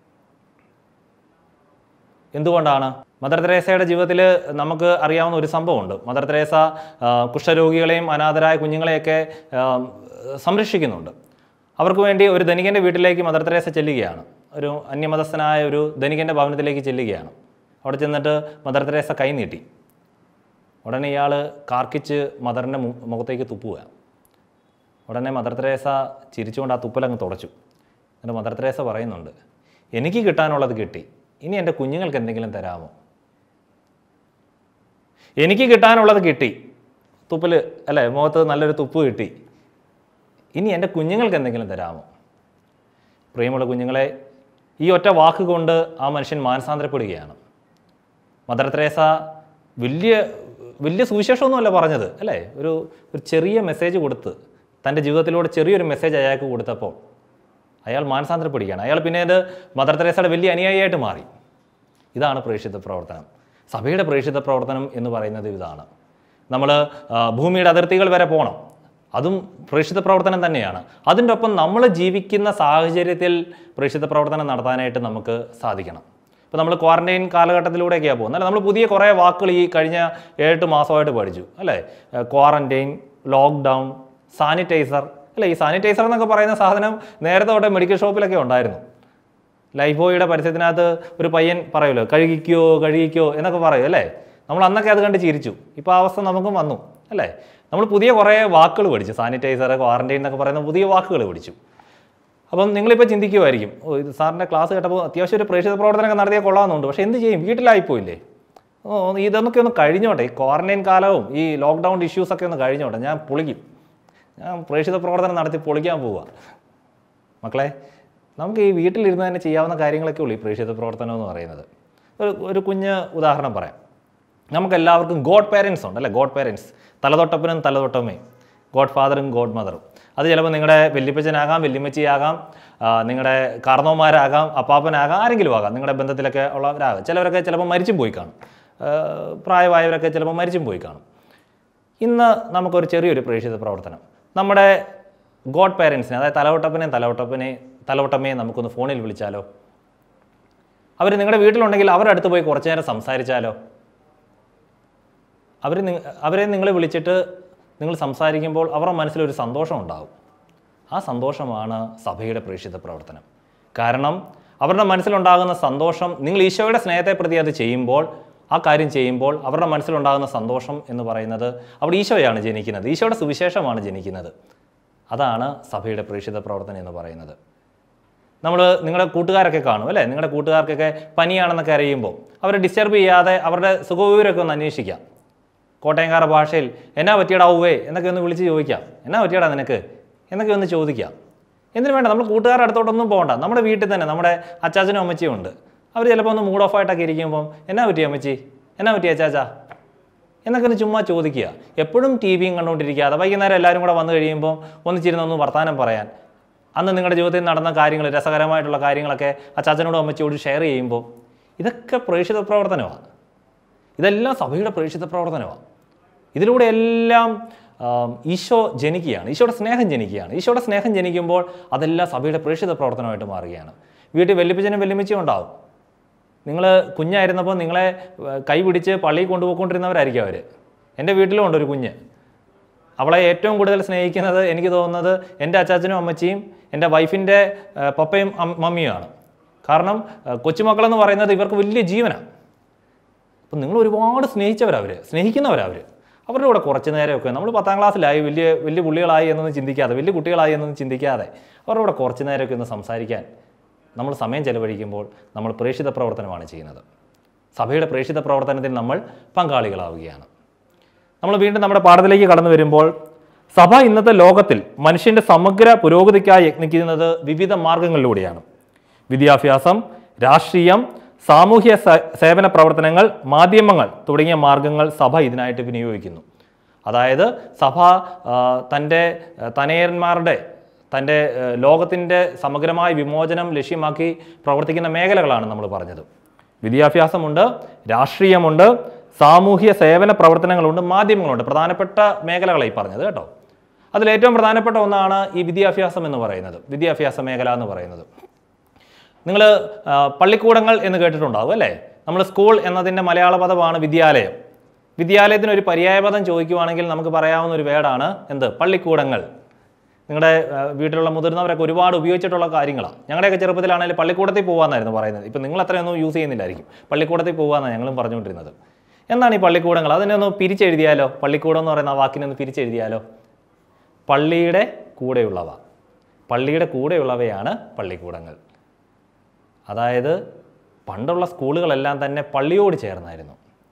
എന്തുകൊണ്ടാണ് മദർ തെരേസയുടെ ജീവിതത്തിൽ നമുക്ക് അറിയാവുന്ന ഒരു സംഭവമുണ്ട് മദർ തെരേസ ആ, കുഷ്ഠരോഗികളെയും അനാഥരായ കുഞ്ഞുങ്ങളെയൊക്കെ ആ, സംരക്ഷിക്കുന്നുണ്ട് അവർക്ക് വേണ്ടി ഒരു ധനികൻ്റെ വീട്ടിലേക്ക് മദർ തെരേസ ചെല്ലുകയാണ് ഒരു അന്യമതസ്ഥനായ ഒരു ധനികൻ്റെ ഭവനത്തിലേക്ക് ചെല്ലുകയാണ് അവിടെ ചെന്നിട്ട് മദർ തെരേസ കൈ നീട്ടി ഉടനെ ഇയാൾ കാർക്കിച്ച് മദറിൻ്റെ മു- മുഖത്തേക്ക് തുപ്പുക ഉടനെ മദർ തെരേസ ചിരിച്ചുകൊണ്ട് ആ തുപ്പലങ്ങ് തുടച്ചു എന്നിട്ട് മദർ തെരേസ പറയുന്നുണ്ട് എനിക്ക് കിട്ടാനുള്ളത് കിട്ടി ഇനി എൻ്റെ കുഞ്ഞുങ്ങൾക്ക് എന്തെങ്കിലും തരാമോ എനിക്ക് കിട്ടാനുള്ളത് കിട്ടി തുപ്പൽ അല്ലേ മുഖത്ത് നല്ലൊരു തുപ്പ് കിട്ടി ഇനി എൻ്റെ കുഞ്ഞുങ്ങൾക്ക് എന്തെങ്കിലും തരാമോ പ്രിയമുള്ള കുഞ്ഞുങ്ങളെ ഈ ഒറ്റ വാക്ക് കൊണ്ട് ആ മനുഷ്യൻ മാനസാന്തരപ്പെടുകയാണ് മദർ തെരേസ വലിയ വലിയ സുവിശേഷമൊന്നുമല്ല പറഞ്ഞത് അല്ലേ ഒരു ഒരു ചെറിയ മെസ്സേജ് കൊടുത്ത് തൻ്റെ ജീവിതത്തിലൂടെ ചെറിയൊരു മെസ്സേജ് അയാൾക്ക് കൊടുത്തപ്പോൾ അയാൾ മാനസാന്തരപ്പെടുകയാണ് അയാൾ പിന്നീട് മദർ തെരേസയുടെ വലിയ അനുയായിയായിട്ട് മാറി ഇതാണ് പ്രേക്ഷിത പ്രവർത്തനം സഭയുടെ പ്രേക്ഷിത പ്രവർത്തനം എന്ന് പറയുന്നത് ഇതാണ് നമ്മൾ ഭൂമിയുടെ അതിർത്തികൾ വരെ പോകണം അതും പ്രേക്ഷിത പ്രവർത്തനം തന്നെയാണ് അതിൻ്റെ ഒപ്പം നമ്മൾ ജീവിക്കുന്ന സാഹചര്യത്തിൽ പ്രേക്ഷിത പ്രവർത്തനം നടത്താനായിട്ട് നമുക്ക് സാധിക്കണം ഇപ്പോൾ നമ്മൾ ക്വാറന്റൈൻ കാലഘട്ടത്തിലൂടെയൊക്കെയാണ് പോകുന്നത് അല്ല നമ്മൾ പുതിയ കുറേ വാക്കുകൾ ഈ കഴിഞ്ഞ ഏഴെട്ട് മാസമായിട്ട് പഠിച്ചു അല്ലേ ക്വാറന്റൈൻ ലോക്ക്ഡൗൺ സാനിറ്റൈസർ അല്ലേ ഈ സാനിറ്റൈസർ എന്നൊക്കെ പറയുന്ന സാധനം നേരത്തെ തൊട്ടേ മെഡിക്കൽ ഷോപ്പിലൊക്കെ ഉണ്ടായിരുന്നു ലൈഫ് ബോയുടെ പരസ്യത്തിനകത്ത് ഒരു പയ്യൻ പറയുമല്ലോ കഴുകിക്കോ കഴുകിക്കോ എന്നൊക്കെ പറയും അല്ലേ നമ്മൾ അന്നൊക്കെ അത് കണ്ട് ചിരിച്ചു ഇപ്പോൾ ആ അവസ്ഥ നമുക്കും വന്നു അല്ലേ നമ്മൾ പുതിയ കുറേ വാക്കുകൾ പഠിച്ചു സാനിറ്റൈസർ ക്വാറന്റൈൻ എന്നൊക്കെ പറയുന്ന പുതിയ വാക്കുകൾ പഠിച്ചു അപ്പം നിങ്ങളിപ്പോൾ ചിന്തിക്കുമായിരിക്കും ഓ ഇത് സാറിൻ്റെ ക്ലാസ് കേട്ടപ്പോൾ അത്യാവശ്യം ഒരു പ്രേക്ഷിത പ്രവർത്തനമൊക്കെ നടത്തിയാൽ കൊള്ളാമെന്നുണ്ട് പക്ഷേ എന്ത് ചെയ്യും വീട്ടിലായിപ്പോയില്ലേ ഓ ഇതൊന്നൊക്കെ ഒന്ന് കഴിഞ്ഞോട്ടെ ഈ ക്വാറന്റൈൻ കാലവും ഈ ലോക്ക്ഡൗൺ ഇഷ്യൂസൊക്കെ ഒന്ന് കഴിഞ്ഞോട്ടെ ഞാൻ പൊളിക്കും ഞാൻ പ്രേക്ഷിത പ്രവർത്തനം നടത്തി പൊളിക്കാൻ പോവുക മക്കളെ നമുക്ക് ഈ വീട്ടിലിരുന്ന് തന്നെ ചെയ്യാവുന്ന കാര്യങ്ങളൊക്കെ ഉള്ളൂ ഈ പ്രേക്ഷിത പ്രവർത്തനം എന്ന് പറയുന്നത് ഒരു ഒരു കുഞ്ഞ് ഉദാഹരണം പറയാം നമുക്ക് എല്ലാവർക്കും ഗോഡ് പേരൻസ് ഉണ്ട് അല്ലേ ഗോഡ് പേരൻസ് തലതൊട്ടപ്പനും തലതൊട്ടമ്മയും ഗോഡ് ഫാദറും ഗോഡ് മദറും അത് ചിലപ്പോൾ നിങ്ങളുടെ വല്യപ്പച്ചനാകാം വല്യമ്മച്ചിയാകാം ആ, നിങ്ങളുടെ കാർന്നവന്മാരാകാം അപ്പാപ്പനാകാം ആരെങ്കിലും ആകാം നിങ്ങളുടെ ബന്ധത്തിലൊക്കെ ഉള്ളവരാകാം ചിലവരൊക്കെ ചിലപ്പോൾ മരിച്ചും പോയി കാണും ആ, പ്രായമായവരൊക്കെ ചിലപ്പോൾ മരിച്ചും പോയി കാണും ഇന്ന് നമുക്കൊരു ചെറിയൊരു പ്രേക്ഷിത പ്രവർത്തനം നമ്മുടെ ഗോഡ് പേരൻസിനെ അതായത് തലവട്ടപ്പനെയും തലവട്ടപ്പനെ തലവട്ടമ്മയെ നമുക്കൊന്ന് ഫോണിൽ വിളിച്ചാലോ അവർ നിങ്ങളുടെ വീട്ടിലുണ്ടെങ്കിൽ അവരുടെ അടുത്ത് പോയി കുറച്ചു നേരം സംസാരിച്ചാലോ അവർ അവരെ നിങ്ങൾ വിളിച്ചിട്ട് നിങ്ങൾ സംസാരിക്കുമ്പോൾ അവരുടെ മനസ്സിലൊരു സന്തോഷം ഉണ്ടാകും ആ സന്തോഷമാണ് സഭയുടെ പ്രേക്ഷിത പ്രവർത്തനം കാരണം അവരുടെ മനസ്സിലുണ്ടാകുന്ന സന്തോഷം നിങ്ങൾ ഈശോയുടെ സ്നേഹത്തെ പ്രതി അത് ചെയ്യുമ്പോൾ ആ കാര്യം ചെയ്യുമ്പോൾ അവരുടെ മനസ്സിലുണ്ടാകുന്ന സന്തോഷം എന്ന് പറയുന്നത് അവിടെ ഈശോയാണ് ജനിക്കുന്നത് ഈശോയുടെ സുവിശേഷമാണ് ജനിക്കുന്നത് അതാണ് സഭയുടെ പ്രേക്ഷിത പ്രവർത്തനം എന്ന് പറയുന്നത് നമ്മൾ നിങ്ങളുടെ കൂട്ടുകാരൊക്കെ കാണും അല്ലേ നിങ്ങളുടെ കൂട്ടുകാർക്കൊക്കെ പനിയാണെന്നൊക്കെ അറിയുമ്പോൾ അവരെ ഡിസ്റ്റർബ് ചെയ്യാതെ അവരുടെ സുഖവിവരമൊക്കെ ഒന്ന് അന്വേഷിക്കാം കോട്ടയംകാര ഭാഷയിൽ എന്നാ പറ്റിയടാ ഉവ്വേ എന്നൊക്കെ ഒന്ന് വിളിച്ച് ചോദിക്കാം എന്നാ പറ്റിയടാ നിനക്ക് എന്നൊക്കെ ഒന്ന് ചോദിക്കാം എന്തിനു വേണ്ട നമ്മൾ കൂട്ടുകാരുടെ അടുത്തോട്ടൊന്നും പോകണ്ട നമ്മുടെ വീട്ടിൽ തന്നെ നമ്മുടെ അച്ചാച്ചനും അമ്മച്ചിയും ഉണ്ട് അവർ ചിലപ്പോൾ ഒന്ന് മൂഡ് ഓഫ് ആയിട്ടൊക്കെ ഇരിക്കുമ്പം എന്നാ പറ്റി അമ്മച്ചി എന്നാ പറ്റി അച്ചാച്ച എന്നൊക്കെ ഒന്ന് ചുമ്മാ ചോദിക്കുക എപ്പോഴും ടി വിയും കണ്ടുകൊണ്ടിരിക്കാതെ വൈകുന്നേരം എല്ലാവരും കൂടെ വന്നു കഴിയുമ്പോൾ ഒന്നിച്ചിരുന്ന് ഒന്ന് വർത്തമാനം പറയാൻ അന്ന് നിങ്ങളുടെ ജീവിതത്തിൽ നടന്ന കാര്യങ്ങൾ രസകരമായിട്ടുള്ള കാര്യങ്ങളൊക്കെ അച്ചാച്ചനോടും അമ്മച്ചിയോടും ഷെയർ ചെയ്യുമ്പോൾ ഇതൊക്കെ പ്രേക്ഷിത പ്രവർത്തനമാണ് ഇതെല്ലാം സഭയുടെ പ്രേക്ഷിത പ്രവർത്തനമാണ് ഇതിലൂടെ എല്ലാം ആം, ഈശോ ജനിക്കുകയാണ് ഈശോയുടെ സ്നേഹം ജനിക്കുകയാണ് ഈശോയുടെ സ്നേഹം ജനിക്കുമ്പോൾ അതെല്ലാം സഭയുടെ പ്രേക്ഷിത പ്രവർത്തനമായിട്ട് മാറുകയാണ് വീട്ടിൽ വെല്ലുപ്പിച്ചനും വെല്ലുമിച്ചും ഉണ്ടാവും നിങ്ങൾ കുഞ്ഞായിരുന്നപ്പോൾ നിങ്ങളെ ഏർ, കൈ പിടിച്ച് പള്ളിയിൽ കൊണ്ടുപോയിക്കൊണ്ടിരുന്നവരായിരിക്കും അവർ എൻ്റെ വീട്ടിലും ഉണ്ട് ഒരു കുഞ്ഞ് അവളെ ഏറ്റവും കൂടുതൽ സ്നേഹിക്കുന്നത് എനിക്ക് തോന്നുന്നത് എൻ്റെ അച്ചാച്ചനും അമ്മച്ചിയും എൻ്റെ വൈഫിൻ്റെ ഏർ, പപ്പയും അം- മമ്മിയുമാണ് കാരണം ഏർ, കൊച്ചുമക്കളെന്ന് പറയുന്നത് ഇവർക്ക് വലിയ ജീവനാണ് അപ്പം നിങ്ങൾ ഒരുപാട് സ്നേഹിച്ചവരവർ സ്നേഹിക്കുന്നവരവർ അവരുടെ കൂടെ കുറച്ച് നേരമൊക്കെ നമ്മൾ പത്താം ക്ലാസ്സിലായി വലിയ വലിയ പുള്ളികളായി എന്നൊന്നും ചിന്തിക്കാതെ വലിയ കുട്ടികളായി എന്നൊന്നും ചിന്തിക്കാതെ അവരുടെ കൂടെ കുറച്ച് നേരമൊക്കെ ഒന്ന് സംസാരിക്കാൻ നമ്മൾ സമയം ചെലവഴിക്കുമ്പോൾ നമ്മൾ പ്രേക്ഷിത പ്രവർത്തനമാണ് ചെയ്യുന്നത് സഭയുടെ പ്രേക്ഷിത പ്രവർത്തനത്തിൽ നമ്മൾ പങ്കാളികളാവുകയാണ് നമ്മൾ വീണ്ടും നമ്മുടെ പാഠത്തിലേക്ക് കടന്നു വരുമ്പോൾ സഭ ഇന്നത്തെ ലോകത്തിൽ മനുഷ്യന്റെ സമഗ്ര പുരോഗതിക്കായി യത്നിക്കുന്നത് വിവിധ മാർഗങ്ങളിലൂടെയാണ് വിദ്യാഭ്യാസം രാഷ്ട്രീയം സാമൂഹ്യ സ- സേവന പ്രവർത്തനങ്ങൾ മാധ്യമങ്ങൾ തുടങ്ങിയ മാർഗങ്ങൾ സഭ ഇതിനായിട്ട് വിനിയോഗിക്കുന്നു അതായത് സഭ ആ, തൻ്റെ ആ, തനയന്മാരുടെ തൻ്റെ ലോകത്തിൻ്റെ സമഗ്രമായ വിമോചനം ലക്ഷ്യമാക്കി പ്രവർത്തിക്കുന്ന മേഖലകളാണ് നമ്മൾ പറഞ്ഞത് വിദ്യാഭ്യാസമുണ്ട് രാഷ്ട്രീയമുണ്ട് സാമൂഹ്യ സേവന പ്രവർത്തനങ്ങളുണ്ട് മാധ്യമങ്ങളുണ്ട് പ്രധാനപ്പെട്ട മേഖലകളായി പറഞ്ഞത് കേട്ടോ അതിൽ ഏറ്റവും പ്രധാനപ്പെട്ട ഒന്നാണ് ഈ വിദ്യാഭ്യാസം എന്ന് പറയുന്നത് വിദ്യാഭ്യാസ മേഖല എന്ന് പറയുന്നത് നിങ്ങൾ പള്ളിക്കൂടങ്ങൾ എന്ന് കേട്ടിട്ടുണ്ടാവും അല്ലേ നമ്മൾ സ്കൂൾ എന്നതിൻ്റെ മലയാള പദമാണ് വിദ്യാലയം വിദ്യാലയത്തിന് ഒരു പര്യായപദം ചോദിക്കുവാണെങ്കിൽ നമുക്ക് പറയാവുന്ന ഒരു വേർഡാണ് എന്ത് പള്ളിക്കൂടങ്ങൾ നിങ്ങളുടെ ആ, വീട്ടിലുള്ള മുതിർന്നവരൊക്കെ ഒരുപാട് ഉപയോഗിച്ചിട്ടുള്ള കാര്യങ്ങളാണ് ഞങ്ങളുടെയൊക്കെ ചെറുപ്പത്തിലാണെങ്കിൽ പള്ളിക്കൂടത്തിൽ പോകാമെന്നായിരുന്നു പറയുന്നത് ഇപ്പം നിങ്ങൾ അത്രയൊന്നും യൂസ് ചെയ്യുന്നില്ലായിരിക്കും പള്ളിക്കൂടത്തിൽ പോകാമെന്നാണ് ഞങ്ങളും പറഞ്ഞുകൊണ്ടിരുന്നത് എന്താണ് ഈ പള്ളിക്കൂടങ്ങൾ അതിനെ ഒന്ന് പിരിച്ചെഴുതിയാലോ പള്ളിക്കൂടം എന്ന് പറയുന്ന ആ വാക്കിനെ ഒന്ന് പിരിച്ചെഴുതിയാലോ പള്ളിയുടെ കൂടെയുള്ളവ പള്ളിയുടെ കൂടെയുള്ളവയാണ് പള്ളിക്കൂടങ്ങൾ അതായത് പണ്ടുള്ള സ്കൂളുകളെല്ലാം തന്നെ പള്ളിയോട് ചേർന്നായിരുന്നു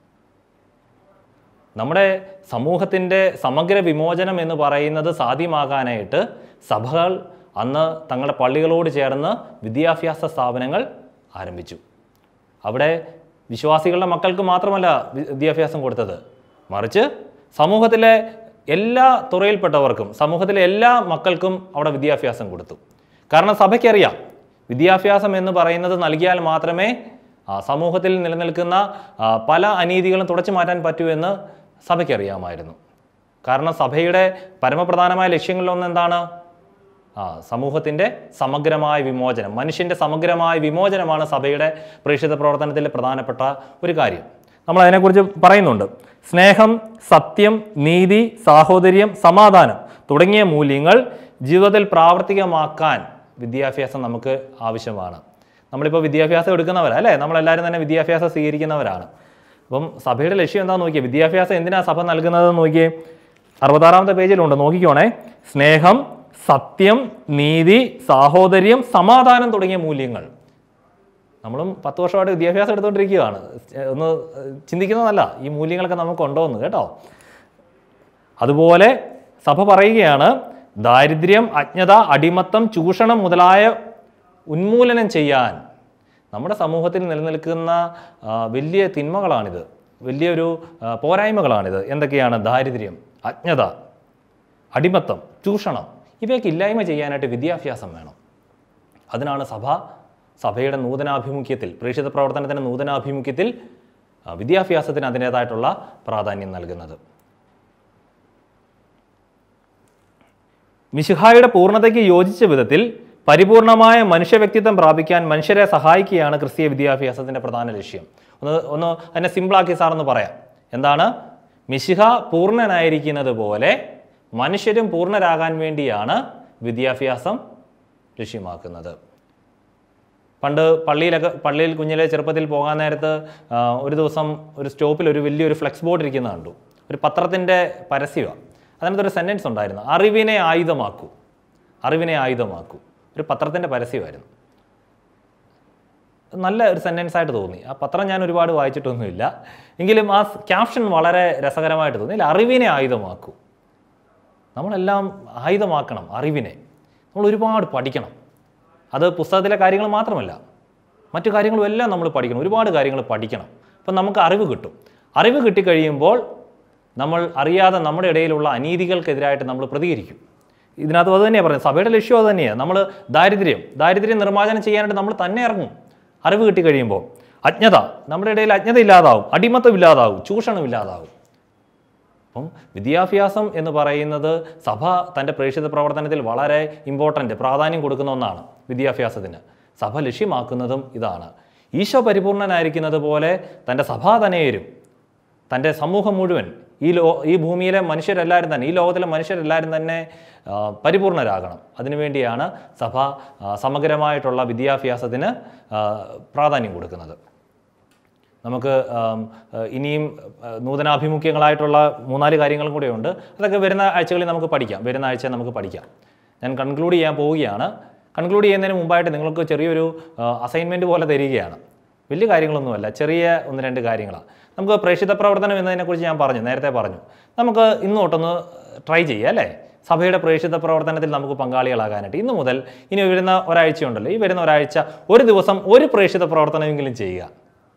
നമ്മുടെ സമൂഹത്തിൻ്റെ സമഗ്ര വിമോചനം എന്ന് പറയുന്നത് സാധ്യമാകാനായിട്ട് സഭകൾ അന്ന് തങ്ങളുടെ പള്ളികളോട് ചേർന്ന് വിദ്യാഭ്യാസ സ്ഥാപനങ്ങൾ ആരംഭിച്ചു അവിടെ വിശ്വാസികളുടെ മക്കൾക്ക് മാത്രമല്ല വി- വിദ്യാഭ്യാസം കൊടുത്തത് മറിച്ച് സമൂഹത്തിലെ എല്ലാ തുറയിൽപ്പെട്ടവർക്കും സമൂഹത്തിലെ എല്ലാ മക്കൾക്കും അവിടെ വിദ്യാഭ്യാസം കൊടുത്തു കാരണം സഭയ്ക്കറിയാം വിദ്യാഭ്യാസം എന്ന് പറയുന്നത് നൽകിയാൽ മാത്രമേ ആ, സമൂഹത്തിൽ നിലനിൽക്കുന്ന ആ, പല അനീതികളും തുടച്ചു മാറ്റാൻ പറ്റൂ എന്ന് സഭയ്ക്കറിയാമായിരുന്നു കാരണം സഭയുടെ പരമപ്രധാനമായ ലക്ഷ്യങ്ങളിലൊന്ന് എന്താണ് ആ സമൂഹത്തിൻ്റെ സമഗ്രമായ വിമോചനം മനുഷ്യൻ്റെ സമഗ്രമായ വിമോചനമാണ് സഭയുടെ പ്രേക്ഷിത പ്രവർത്തനത്തിലെ പ്രധാനപ്പെട്ട ഒരു കാര്യം നമ്മൾ അതിനെക്കുറിച്ച് പറയുന്നുണ്ട് സ്നേഹം സത്യം നീതി സാഹോദര്യം സമാധാനം തുടങ്ങിയ മൂല്യങ്ങൾ ജീവിതത്തിൽ പ്രാവർത്തികമാക്കാൻ വിദ്യാഭ്യാസം നമുക്ക് ആവശ്യമാണ് നമ്മളിപ്പോൾ വിദ്യാഭ്യാസം എടുക്കുന്നവരാ അല്ലേ നമ്മളെല്ലാവരും തന്നെ വിദ്യാഭ്യാസം സ്വീകരിക്കുന്നവരാണ് അപ്പം സഭയുടെ ലക്ഷ്യം എന്താണെന്ന് നോക്കിയേ വിദ്യാഭ്യാസം എന്തിനാണ് സഭ നൽകുന്നതെന്ന് നോക്കിയേ അറുപത്താറാമത്തെ പേജിലുണ്ട് നോക്കിക്കോണേ സ്നേഹം സത്യം നീതി സാഹോദര്യം സമാധാനം തുടങ്ങിയ മൂല്യങ്ങൾ നമ്മളും പത്ത് വർഷമായിട്ട് വിദ്യാഭ്യാസം എടുത്തുകൊണ്ടിരിക്കുകയാണ് ഒന്ന് ചിന്തിക്കുന്നതല്ല ഈ മൂല്യങ്ങളൊക്കെ നമുക്കുണ്ടോ എന്ന് കേട്ടോ അതുപോലെ സഭ പറയുകയാണ് ദാരിദ്ര്യം അജ്ഞത അടിമത്തം ചൂഷണം മുതലായ ഉന്മൂലനം ചെയ്യാൻ നമ്മുടെ സമൂഹത്തിൽ നിലനിൽക്കുന്ന ആ, വലിയ തിന്മകളാണിത് വലിയൊരു ആ, പോരായ്മകളാണിത് എന്തൊക്കെയാണ് ദാരിദ്ര്യം അജ്ഞത അടിമത്തം ചൂഷണം ഇവയൊക്കെ ഇല്ലായ്മ ചെയ്യാനായിട്ട് വിദ്യാഭ്യാസം വേണം അതിനാണ് സഭ സഭയുടെ നൂതനാഭിമുഖ്യത്തിൽ പ്രേക്ഷിത പ്രവർത്തനത്തിൻ്റെ നൂതനാഭിമുഖ്യത്തിൽ ആ, വിദ്യാഭ്യാസത്തിന് അതിൻ്റേതായിട്ടുള്ള പ്രാധാന്യം നൽകുന്നത് മിശിഹായുടെ പൂർണ്ണതയ്ക്ക് യോജിച്ച വിധത്തിൽ പരിപൂർണമായ മനുഷ്യ വ്യക്തിത്വം പ്രാപിക്കാൻ മനുഷ്യരെ സഹായിക്കുകയാണ് ക്രിസ്തീയ വിദ്യാഭ്യാസത്തിൻ്റെ പ്രധാന ലക്ഷ്യം ഒന്ന് ഒന്ന് അതിനെ സിമ്പിളാക്കി സാറൊന്ന് പറയാം എന്താണ് മിശിഹ പൂർണ്ണനായിരിക്കുന്നത് പോലെ മനുഷ്യരും പൂർണ്ണരാകാൻ വേണ്ടിയാണ് വിദ്യാഭ്യാസം ലക്ഷ്യമാക്കുന്നത് പണ്ട് പള്ളിയിലൊക്കെ പള്ളിയിൽ കുഞ്ഞിലെ ചെറുപ്പത്തിൽ പോകാൻ നേരത്ത് ആ, ഒരു ദിവസം ഒരു സ്റ്റോപ്പിൽ ഒരു വലിയൊരു ഫ്ലെക്സ് ബോർഡ് ഇരിക്കുന്നത് കണ്ടു ഒരു പത്രത്തിൻ്റെ പരസ്യമാണ് അതിനകത്തൊരു സെൻറ്റൻസ് ഉണ്ടായിരുന്നു അറിവിനെ ആയുധമാക്കൂ അറിവിനെ ആയുധമാക്കൂ ഒരു പത്രത്തിൻ്റെ പരസ്യമായിരുന്നു നല്ല ഒരു സെൻറ്റൻസ് ആയിട്ട് തോന്നി ആ പത്രം ഞാൻ ഒരുപാട് വായിച്ചിട്ടൊന്നുമില്ല എങ്കിലും ആ ക്യാപ്ഷൻ വളരെ രസകരമായിട്ട് തോന്നി ഇല്ല അറിവിനെ ആയുധമാക്കൂ നമ്മളെല്ലാം ആയുധമാക്കണം അറിവിനെ നമ്മൾ ഒരുപാട് പഠിക്കണം അത് പുസ്തകത്തിലെ കാര്യങ്ങൾ മാത്രമല്ല മറ്റു കാര്യങ്ങളും എല്ലാം നമ്മൾ പഠിക്കണം ഒരുപാട് കാര്യങ്ങൾ പഠിക്കണം അപ്പം നമുക്ക് അറിവ് കിട്ടും അറിവ് കിട്ടിക്കഴിയുമ്പോൾ നമ്മൾ അറിയാതെ നമ്മുടെ ഇടയിലുള്ള അനീതികൾക്കെതിരായിട്ട് നമ്മൾ പ്രതികരിക്കും ഇതിനകത്ത് അത് തന്നെയാണ് പറയുന്നത് സഭയുടെ ലക്ഷ്യം അത് തന്നെയാണ് നമ്മൾ ദാരിദ്ര്യം ദാരിദ്ര്യം നിർമ്മാർജ്ജനം ചെയ്യാനായിട്ട് നമ്മൾ തന്നെ ഇറങ്ങും അറിവ് കിട്ടിക്കഴിയുമ്പോൾ അജ്ഞത നമ്മുടെ ഇടയിൽ അജ്ഞത ഇല്ലാതാവും അടിമത്തം ഇല്ലാതാവും ചൂഷണം ഇല്ലാതാവും അപ്പം വിദ്യാഭ്യാസം എന്ന് പറയുന്നത് സഭ തൻ്റെ പ്രേക്ഷിത പ്രവർത്തനത്തിൽ വളരെ ഇമ്പോർട്ടൻ്റ് പ്രാധാന്യം കൊടുക്കുന്ന ഒന്നാണ് വിദ്യാഭ്യാസത്തിന് സഭ ലക്ഷ്യമാക്കുന്നതും ഇതാണ് ഈശോ പരിപൂർണനായിരിക്കുന്നത് പോലെ തൻ്റെ സഭാതനയരും തൻ്റെ സമൂഹം മുഴുവൻ ഈ ലോ ഈ ഭൂമിയിലെ മനുഷ്യരെല്ലാവരും തന്നെ ഈ ലോകത്തിലെ മനുഷ്യരെല്ലാവരും തന്നെ ആ, പരിപൂർണരാകണം അതിനുവേണ്ടിയാണ് സഭ ആ, സമഗ്രമായിട്ടുള്ള വിദ്യാഭ്യാസത്തിന് ആ, പ്രാധാന്യം കൊടുക്കുന്നത് നമുക്ക് ആം, ഏഹ്, ഇനിയും ഏഹ്, നൂതനാഭിമുഖ്യങ്ങളായിട്ടുള്ള മൂന്നാല് കാര്യങ്ങളും കൂടെയുണ്ട് അതൊക്കെ വരുന്ന ആഴ്ചകളിൽ നമുക്ക് പഠിക്കാം വരുന്ന ആഴ്ച നമുക്ക് പഠിക്കാം ഞാൻ കൺക്ലൂഡ് ചെയ്യാൻ പോവുകയാണ് കൺക്ലൂഡ് ചെയ്യുന്നതിന് മുമ്പായിട്ട് നിങ്ങൾക്ക് ചെറിയൊരു അസൈൻമെൻറ്റ് പോലെ തരികയാണ് വലിയ കാര്യങ്ങളൊന്നുമല്ല ചെറിയ ഒന്ന് രണ്ട് കാര്യങ്ങളാണ് നമുക്ക് പ്രേക്ഷിത പ്രവർത്തനം എന്നതിനെക്കുറിച്ച് ഞാൻ പറഞ്ഞു നേരത്തെ പറഞ്ഞു നമുക്ക് ഇന്ന് തൊട്ടൊന്ന് ട്രൈ ചെയ്യാം അല്ലേ സഭയുടെ പ്രേക്ഷിത പ്രവർത്തനത്തിൽ നമുക്ക് പങ്കാളികളാകാനായിട്ട് ഇന്ന് മുതൽ ഇനി വരുന്ന ഒരാഴ്ചയുണ്ടല്ലോ ഈ വരുന്ന ഒരാഴ്ച ഒരു ദിവസം ഒരു പ്രേക്ഷിത പ്രവർത്തനമെങ്കിലും ചെയ്യുക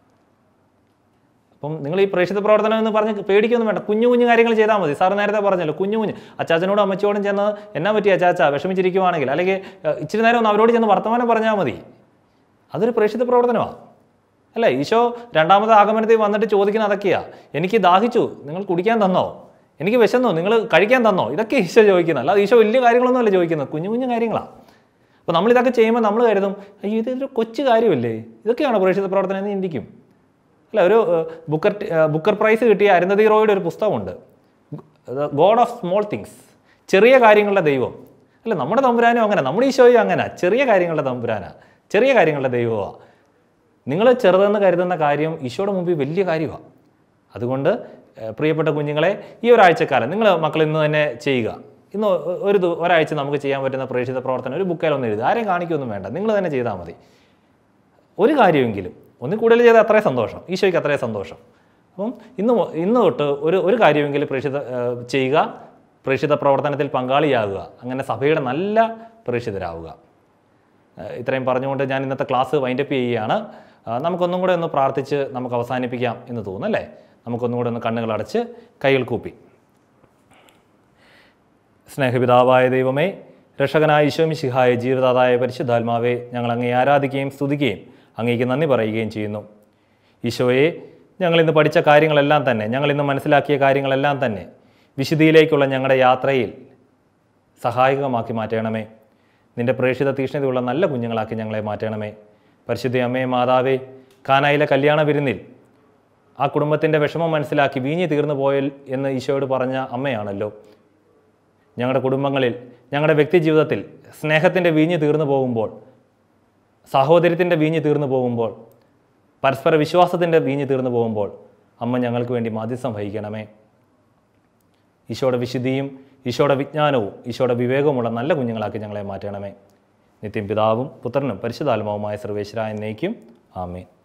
അപ്പം നിങ്ങൾ ഈ പ്രേക്ഷിത പ്രവർത്തനം എന്ന് പറഞ്ഞ് പേടിക്കൊന്നും വേണ്ട കുഞ്ഞു കുഞ്ഞു കാര്യങ്ങൾ ചെയ്താൽ മതി സാർ നേരത്തെ പറഞ്ഞല്ലോ കുഞ്ഞു കുഞ്ഞു അച്ചാച്ചനോടും അമ്മച്ചോടും ചെന്ന് എന്നാ പറ്റി അച്ചാച്ച വിഷമിച്ചിരിക്കുവാണെങ്കിൽ അല്ലെങ്കിൽ ഏഹ്, ഇച്ചിരി നേരം ഒന്ന് അവരോട് ചെന്ന് വർത്തമാനം പറഞ്ഞാൽ മതി അതൊരു പ്രേക്ഷിത പ്രവർത്തനമാണ് അല്ലേ ഈശോ രണ്ടാമത് ആഗമനത്തിൽ വന്നിട്ട് ചോദിക്കുന്ന അതൊക്കെയാ എനിക്ക് ദാഹിച്ചു നിങ്ങൾ കുടിക്കാൻ തന്നോ എനിക്ക് വിശന്നോ നിങ്ങൾ കഴിക്കാൻ തന്നോ ഇതൊക്കെ ഈശോ ചോദിക്കുന്നത് അല്ലാതെ ഈശോ വലിയ കാര്യങ്ങളൊന്നും അല്ല ചോദിക്കുന്നത് കുഞ്ഞു കുഞ്ഞു കാര്യങ്ങളാണ് അപ്പോൾ നമ്മൾ ഇതൊക്കെ ചെയ്യുമ്പോൾ നമ്മൾ കരുതും അയ്യോ ഇതൊരു കൊച്ചു കാര്യമല്ലേ ഇതൊക്കെയാണോ പ്രേക്ഷിത പ്രവർത്തനം എന്ന് ചിന്തിക്കും അല്ല ഒരു ഏഹ്, ബുക്കർ ടി- ഏഹ്, ബുക്കർ പ്രൈസ് കിട്ടിയ അരുന്ധതി റോയുടെ ഒരു പുസ്തകമുണ്ട് ഗോഡ് ഓഫ് സ്മോൾ തിങ്സ് ചെറിയ കാര്യങ്ങളുടെ ദൈവം അല്ല നമ്മുടെ തമ്പുരാനും അങ്ങനെ നമ്മുടെ ഈശോയും അങ്ങനെ ചെറിയ കാര്യങ്ങളുടെ തമ്പുരാനാ ചെറിയ കാര്യങ്ങളുടെ ദൈവമാണ് നിങ്ങൾ ചെറുതെന്ന് കരുതുന്ന കാര്യം ഈശോയുടെ മുമ്പിൽ വലിയ കാര്യമാണ് അതുകൊണ്ട് ഏഹ്, പ്രിയപ്പെട്ട കുഞ്ഞുങ്ങളെ ഈ ഒരാഴ്ചക്കാലം നിങ്ങൾ മക്കൾ ഇന്ന് തന്നെ ചെയ്യുക ഇന്ന് ഒ- ഒരു ദി- ഒരാഴ്ച നമുക്ക് ചെയ്യാൻ പറ്റുന്ന പ്രേക്ഷിത പ്രവർത്തനം ഒരു ബുക്കിലൊന്നും എഴുതുക ആരെയും കാണിക്കൊന്നും വേണ്ട നിങ്ങൾ തന്നെ ചെയ്താൽ മതി ഒരു കാര്യമെങ്കിലും ഒന്നിൽ കൂടുതൽ ചെയ്താൽ അത്രയും സന്തോഷം ഈശോയ്ക്ക് അത്രയും സന്തോഷം അപ്പം ഇന്ന് മു- ഇന്ന് തൊട്ട് ഒരു ഒരു കാര്യമെങ്കിലും പ്രേക്ഷിത ഏഹ്, ചെയ്യുക പ്രേക്ഷിത പ്രവർത്തനത്തിൽ പങ്കാളിയാകുക അങ്ങനെ സഭയുടെ നല്ല പ്രേക്ഷിതരാവുക ഏഹ്, ഇത്രയും പറഞ്ഞുകൊണ്ട് ഞാൻ ഇന്നത്തെ ക്ലാസ് വൈൻഡപ്പ് ചെയ്യുകയാണ് ആ, നമുക്കൊന്നും കൂടെ ഒന്ന് പ്രാർത്ഥിച്ച് നമുക്ക് അവസാനിപ്പിക്കാം എന്ന് തോന്നുന്നു അല്ലേ നമുക്കൊന്നും കൂടെ ഒന്ന് കണ്ണുകൾ അടച്ച് കൈകൾ കൂപ്പി സ്നേഹപിതാവായ ദൈവമേ രക്ഷകനായ ഈശോമിശിഹായ ജീവദാതായ പരിശുദ്ധാത്മാവെ ഞങ്ങൾ അങ്ങേ ആരാധിക്കുകയും സ്തുതിക്കുകയും അങ്ങേക്ക് നന്ദി പറയുകയും ചെയ്യുന്നു ഈശോയെ ഞങ്ങൾ ഇന്ന് പഠിച്ച കാര്യങ്ങളെല്ലാം തന്നെ ഞങ്ങൾ ഇന്ന് മനസ്സിലാക്കിയ കാര്യങ്ങളെല്ലാം തന്നെ വിശുദ്ധിയിലേക്കുള്ള ഞങ്ങളുടെ യാത്രയിൽ സഹായകമാക്കി മാറ്റണമേ നിന്റെ പ്രേക്ഷിത തീക്ഷ്ണതയുള്ള നല്ല കുഞ്ഞുങ്ങളാക്കി ഞങ്ങളെ മാറ്റണമേ പരിശുദ്ധ അമ്മേ മാതാവേ കാനായിലെ കല്യാണ വിരുന്നിൽ ആ കുടുംബത്തിൻ്റെ വിഷമം മനസ്സിലാക്കി വീഞ്ഞി തീർന്നു പോയൽ എന്ന് ഈശോയോട് പറഞ്ഞ അമ്മയാണല്ലോ ഞങ്ങളുടെ കുടുംബങ്ങളിൽ ഞങ്ങളുടെ വ്യക്തി ജീവിതത്തിൽ സ്നേഹത്തിൻ്റെ വീഞ്ഞ് തീർന്നു പോകുമ്പോൾ സഹോദര്യത്തിൻ്റെ വീഞ്ഞ് തീർന്നു പോകുമ്പോൾ പരസ്പര വിശ്വാസത്തിൻ്റെ വീഞ്ഞ് തീർന്നു പോകുമ്പോൾ അമ്മ ഞങ്ങൾക്ക് വേണ്ടി മാധ്യസ്ഥം വഹിക്കണമേ ഈശോയുടെ വിശുദ്ധിയും ഈശോയുടെ വിജ്ഞാനവും ഈശോയുടെ വിവേകവുമുള്ള നല്ല കുഞ്ഞുങ്ങളാക്കി ഞങ്ങളെ മാറ്റണമേ നിത്യം പിതാവും പുത്രനും പരിശുദ്ധാത്മാവുമായ സർവേശ്വര എന്നേക്കും ആമേൻ